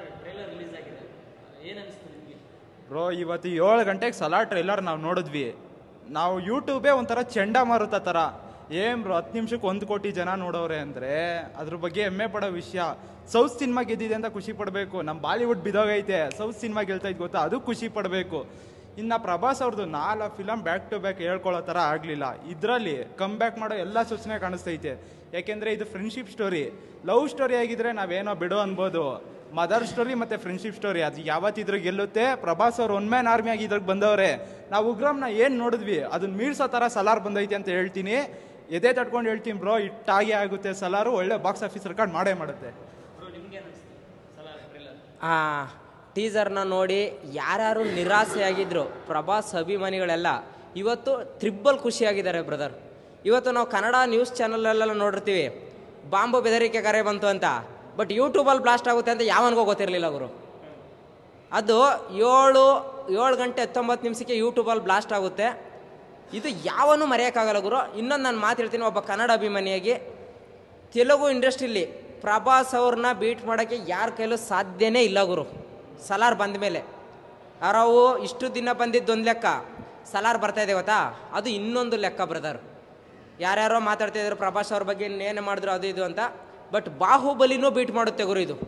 Salaar trailer release ಆಗಿದೆ ಏನು ಅನಿಸ್ತು ನಿಮಗೆ ಬ್ರೋ ಇವತ್ತು ಏಳು ಗಂಟೆಗೆ ಸಲಾರ್ ಟ್ರೈಲರ್ ನಾವು ನೋಡಿದ್ವಿ ನಾವು ಯೂಟ್ಯೂಬೇ ಒಂಥರ ಚಂಡಮಾರುತ ಥರ ಏನ್ ಬ್ರೋ ಹತ್ತು ನಿಮಿಷಕ್ಕೆ ಒಂದು ಕೋಟಿ ಜನ ನೋಡೋರೆ ಅಂದರೆ ಅದ್ರ ಬಗ್ಗೆ ಹೆಮ್ಮೆ ಪಡೋ ವಿಷಯ ಸೌತ್ ಸಿನಿಮಾ ಗೆದ್ದಿದೆ ಅಂತ ಖುಷಿ ಪಡಬೇಕು ನಮ್ಮ ಬಾಲಿವುಡ್ ಬಿದೋಗೈತೆ ಸೌತ್ ಸಿನಿಮಾ ಗೆಲ್ತಾ ಇದ್ದು ಗೊತ್ತಾ ಅದು ಖುಷಿ ಪಡಬೇಕು ಇನ್ನು ಪ್ರಭಾಸ್ ಅವ್ರದ್ದು ನಾಲ್ಕು ಫಿಲಮ್ ಬ್ಯಾಕ್ ಟು ಬ್ಯಾಕ್ ಹೇಳ್ಕೊಳ್ಳೋ ಥರ ಆಗಲಿಲ್ಲ ಇದರಲ್ಲಿ ಕಮ್ ಬ್ಯಾಕ್ ಮಾಡೋ ಎಲ್ಲ ಸೂಚನೆ ಕಾಣಿಸ್ತೈತೆ ಯಾಕೆಂದರೆ ಇದು ಫ್ರೆಂಡ್ಶಿಪ್ ಸ್ಟೋರಿ ಲವ್ ಸ್ಟೋರಿ ಆಗಿದ್ರೆ ನಾವೇನೋ ಬಿಡು ಅನ್ಬೋದು ಮದರ್ ಸ್ಟೋರಿ ಮತ್ತೆ ಫ್ರೆಂಡ್ಶಿಪ್ ಸ್ಟೋರಿ ಅದು ಯಾವತ್ತಿದ್ರು ಗೆಲ್ಲುತ್ತೆ ಪ್ರಭಾಸ್ ಅವ್ರು ಒನ್ ಮ್ಯಾನ್ ಆರ್ಮಿ ಆಗಿ ಇದ್ರಾಗ ಬಂದವ್ರೆ ನಾವು ಉಗ್ರಮ್ನ ಏನು ನೋಡಿದ್ವಿ ಅದನ್ನ ಮೀರ್ಸೋ ಥರ ಸಲಾರ್ ಬಂದೈತೆ ಅಂತ ಹೇಳ್ತೀನಿ ಎದೆ ತಟ್ಕೊಂಡು ಹೇಳ್ತೀನಿ ಬ್ರೋ ಇಟ್ಟಾಗೆ ಆಗುತ್ತೆ ಸಲಾರು ಒಳ್ಳೆ ಬಾಕ್ಸ್ ಆಫೀಸ್ ರೆಕಾರ್ಡ್ ಮಾಡೇ ಮಾಡುತ್ತೆ ಬ್ರೋ ನಿಮ್ಗೆ ಏನು ಅನಿಸ್ತು ಸಲಾರ್ ಟ್ರೈಲರ್ ಆ ಟೀಸರ್ನ ನೋಡಿ ಯಾರ್ಯಾರು ನಿರಾಸೆಯಾಗಿದ್ರು ಪ್ರಭಾಸ್ ಅಭಿಮಾನಿಗಳೆಲ್ಲ ಇವತ್ತು ತ್ರಿಬ್ಬಲ್ ಖುಷಿಯಾಗಿದ್ದಾರೆ ಬ್ರದರ್ ಇವತ್ತು ನಾವು ಕನ್ನಡ ನ್ಯೂಸ್ ಚಾನಲಲ್ಲೆಲ್ಲ ನೋಡಿರ್ತೀವಿ ಬಾಂಬು ಬೆದರಿಕೆ ಕರೆ ಬಂತು ಅಂತ ಬಟ್ ಯೂಟ್ಯೂಬಲ್ಲಿ ಬ್ಲಾಸ್ಟ್ ಆಗುತ್ತೆ ಅಂತ ಯಾವನಿಗೂ ಗೊತ್ತಿರಲಿಲ್ಲ ಅವರು ಅದು ಏಳು ಏಳು ಗಂಟೆ ಹತ್ತೊಂಬತ್ತು ನಿಮಿಷಕ್ಕೆ ಯೂಟ್ಯೂಬಲ್ಲಿ ಬ್ಲಾಸ್ಟ್ ಆಗುತ್ತೆ ಇದು ಯಾವನು ಮರೆಯೋಕ್ಕಾಗಲ್ಲ ಗುರು ಇನ್ನೊಂದು ನಾನು ಮಾತು ಹೇಳ್ತೀನಿ ಒಬ್ಬ ಕನ್ನಡ ಅಭಿಮಾನಿಯಾಗಿ ತೆಲುಗು ಇಂಡಸ್ಟ್ರಿಲಿ ಪ್ರಭಾಸ್ ಅವ್ರನ್ನ ಬೀಟ್ ಮಾಡೋಕ್ಕೆ ಯಾರ ಕೈಲೂ ಸಾಧ್ಯನೇ ಇಲ್ಲ ಗುರು ಸಲಾರ್ ಬಂದ ಮೇಲೆ ಅರವು ಇಷ್ಟು ದಿನ ಬಂದಿದ್ದು ಒಂದು ಲೆಕ್ಕ ಸಲಾರ್ ಬರ್ತಾ ಇದೆ ಗೊತ್ತಾ ಅದು ಇನ್ನೊಂದು ಲೆಕ್ಕ ಬ್ರದರ್ ಯಾರ್ಯಾರೋ ಮಾತಾಡ್ತಿದ್ರು ಪ್ರಭಾಸ್ ಅವ್ರ ಬಗ್ಗೆ ಏನು ಮಾಡಿದ್ರು ಅದು ಇದು ಅಂತ ಬಟ್ ಬಾಹುಬಲಿನೂ ಬೀಟ್ ಮಾಡುತ್ತೆ ಗುರು ಇದು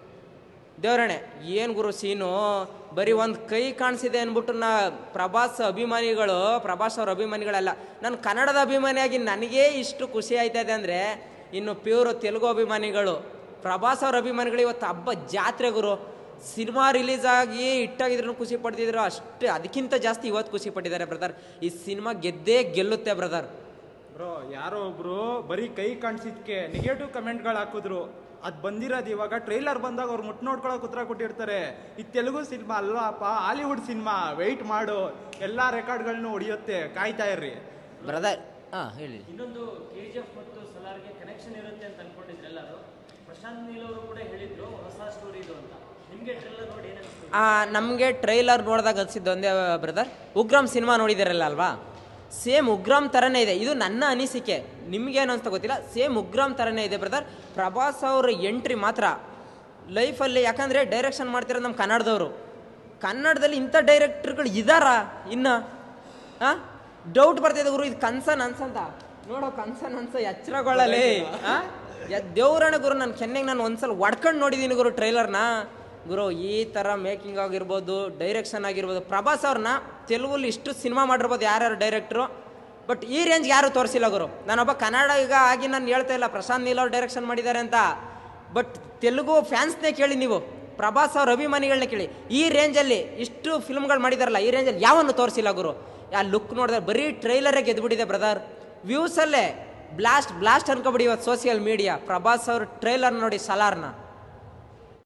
ದೇವರಣೆ ಏನು ಗುರು ಸೀನು ಬರೀ ಒಂದು ಕೈ ಕಾಣಿಸಿದೆ ಅಂದ್ಬಿಟ್ಟು ನಾ ಪ್ರಭಾಸ್ ಅಭಿಮಾನಿಗಳು ಪ್ರಭಾಸ್ ಅವ್ರ ಅಭಿಮಾನಿಗಳೆಲ್ಲ ನಾನು ಕನ್ನಡದ ಅಭಿಮಾನಿಯಾಗಿ ನನಗೇ ಇಷ್ಟು ಖುಷಿ ಆಯ್ತದೆ ಅಂದರೆ ಇನ್ನು ಪ್ಯೂರ್ ತೆಲುಗು ಅಭಿಮಾನಿಗಳು ಪ್ರಭಾಸ್ ಅವ್ರ ಅಭಿಮಾನಿಗಳು ಇವತ್ತು ಹಬ್ಬ ಜಾತ್ರೆ ಗುರು ಸಿನಿಮಾ ರಿಲೀಸ್ ಆಗಿ ಇಟ್ಟಾಗಿದ್ರು ಖುಷಿ ಪಡ್ತಿದ್ರು ಅಷ್ಟು ಅದಕ್ಕಿಂತ ಜಾಸ್ತಿ ಇವತ್ತು ಖುಷಿ ಪಟ್ಟಿದ್ದಾರೆ ಬ್ರದರ್ ಈ ಸಿನಿಮಾ ಗೆದ್ದೇ ಗೆಲ್ಲುತ್ತೆ ಬ್ರದರ್ ಬ್ರೋ ಯಾರೋ ಒಬ್ರು ಬರೀ ಕೈ ಕಾಣಿಸಿದ್ಕೆ ನೆಗೆಟಿವ್ ಕಮೆಂಟ್ಗಳು ಹಾಕಿದ್ರು ಅದು ಬಂದಿರೋದು ಇವಾಗ ಟ್ರೈಲರ್ ಬಂದಾಗ ಅವ್ರು ಮುಟ್ ನೋಡ್ಕೊಳಕ್ ಉತ್ತರ ಕೊಟ್ಟಿರ್ತಾರೆ ಇದು ತೆಲುಗು ಸಿನಿಮಾ ಅಲ್ವಾಪ್ಪ ಹಾಲಿವುಡ್ ಸಿನಿಮಾ ವೆಯ್ಟ್ ಮಾಡು ಎಲ್ಲಾ ರೆಕಾರ್ಡ್ಗಳನ್ನೂ ಹೊಡಿಯುತ್ತೆ ಕಾಯ್ತಾ ಇರ್ರಿ ಬ್ರದರ್ ಹಾಂ ಹೇಳಿ ಇನ್ನೊಂದು ಕೆ ಜಿ ಎಫ್ ಮತ್ತು ಸಲಾರ್ಗೆ ಕನೆಕ್ಷನ್ ಇರುತ್ತೆ ಅಂತ ಅನ್ಕೊಂಡಿದ್ರು ಎಲ್ಲರೂ ಪ್ರಶಾಂತ್ ನೀಲ್ ಅವರು ಕೂಡ ಹೇಳಿದ್ರು ಹೊಸ ಸ್ಟೋರಿ ಇದು ಅಂತ ನಿಮಗೆ ಟ್ರೈಲರ್ ನೋಡಿ ಏನು ಅನಿಸ್ತು ನಮಗೆ ಟ್ರೈಲರ್ ನೋಡಿದಾಗ ಅನಿಸಿದ್ದು ಒಂದೇ ಬ್ರದರ್ ಉಗ್ರಂ ಸಿನಿಮಾ ನೋಡಿದಾರಲ್ಲ ಅಲ್ವಾ ಸೇಮ್ ಉಗ್ರಂ ಥರನೇ ಇದೆ ಇದು ನನ್ನ ಅನಿಸಿಕೆ ನಿಮ್ಗೇನು ಅಂತ ಗೊತ್ತಿಲ್ಲ ಸೇಮ್ ಉಗ್ರಂ ಥರನೇ ಇದೆ ಬ್ರದರ್ ಪ್ರಭಾಸ್ ಅವ್ರ ಎಂಟ್ರಿ ಮಾತ್ರ ಲೈಫಲ್ಲಿ ಯಾಕಂದರೆ ಡೈರೆಕ್ಷನ್ ಮಾಡ್ತಿರೋದು ನಮ್ಮ ಕನ್ನಡದವರು ಕನ್ನಡದಲ್ಲಿ ಇಂಥ ಡೈರೆಕ್ಟರ್ಗಳು ಇದ್ದಾರಾ ಇನ್ನು ಹಾಂ ಡೌಟ್ ಬರ್ತಿದೆ ಗುರು ಇದು ಕನ್ಸ ನನ್ಸಂತ ನೋಡೋ ಕನ್ಸ ನನ್ಸ ಎಚ್ಚರಗೊಳ್ಳಲಿ ದೇವ್ರಣ ಗುರು ನಾನು ಕೆನ್ನೆಗೆ ನಾನು ಒಂದ್ಸಲ ಹೊಡ್ಕೊಂಡು ನೋಡಿದ್ದೀನಿ ಗುರು ಟ್ರೈಲರ್ನ ಗುರು ಈ ಥರ ಮೇಕಿಂಗ್ ಆಗಿರ್ಬೋದು ಡೈರೆಕ್ಷನ್ ಆಗಿರ್ಬೋದು ಪ್ರಭಾಸ್ ಅವ್ರನ್ನ ತೆಲುಗಲ್ಲಿ ಇಷ್ಟು ಸಿನಿಮಾ ಮಾಡಿರ್ಬೋದು ಯಾರ್ಯಾರು ಡೈರೆಕ್ಟ್ರು ಬಟ್ ಈ ರೇಂಜ್ ಯಾರು ತೋರಿಸಿಲ್ಲ ಗುರು ನಾನೊಬ್ಬ ಕನ್ನಡ ಈಗ ಆಗಿ ನಾನು ಹೇಳ್ತಾ ಇಲ್ಲ ಪ್ರಶಾಂತ್ ನೀಲ್ ಅವ್ರು ಡೈರೆಕ್ಷನ್ ಮಾಡಿದ್ದಾರೆ ಅಂತ ಬಟ್ ತೆಲುಗು ಫ್ಯಾನ್ಸ್ನೇ ಕೇಳಿ ನೀವು ಪ್ರಭಾಸ್ ಅವ್ರ ಅಭಿಮಾನಿಗಳನ್ನ ಕೇಳಿ ಈ ರೇಂಜಲ್ಲಿ ಇಷ್ಟು ಫಿಲ್ಮ್ಗಳು ಮಾಡಿದಾರಲ್ಲ ಈ ರೇಂಜಲ್ಲಿ ಯಾವನ್ನು ತೋರಿಸಿಲ್ಲ ಗುರು ಆ ಲುಕ್ ನೋಡಿದ್ರೆ ಬರೀ ಟ್ರೈಲರೇ ಗೆದ್ದುಬಿಟ್ಟಿದೆ ಬ್ರದರ್ ವ್ಯೂಸಲ್ಲೇ ಬ್ಲಾಸ್ಟ್ ಬ್ಲಾಸ್ಟ್ ಅನ್ಕೊಬಿಡಿ ಇವತ್ತು ಸೋಷಿಯಲ್ ಮೀಡಿಯಾ ಪ್ರಭಾಸ್ ಅವ್ರ ಟ್ರೈಲರ್ ನೋಡಿ ಸಲಾರ್ನ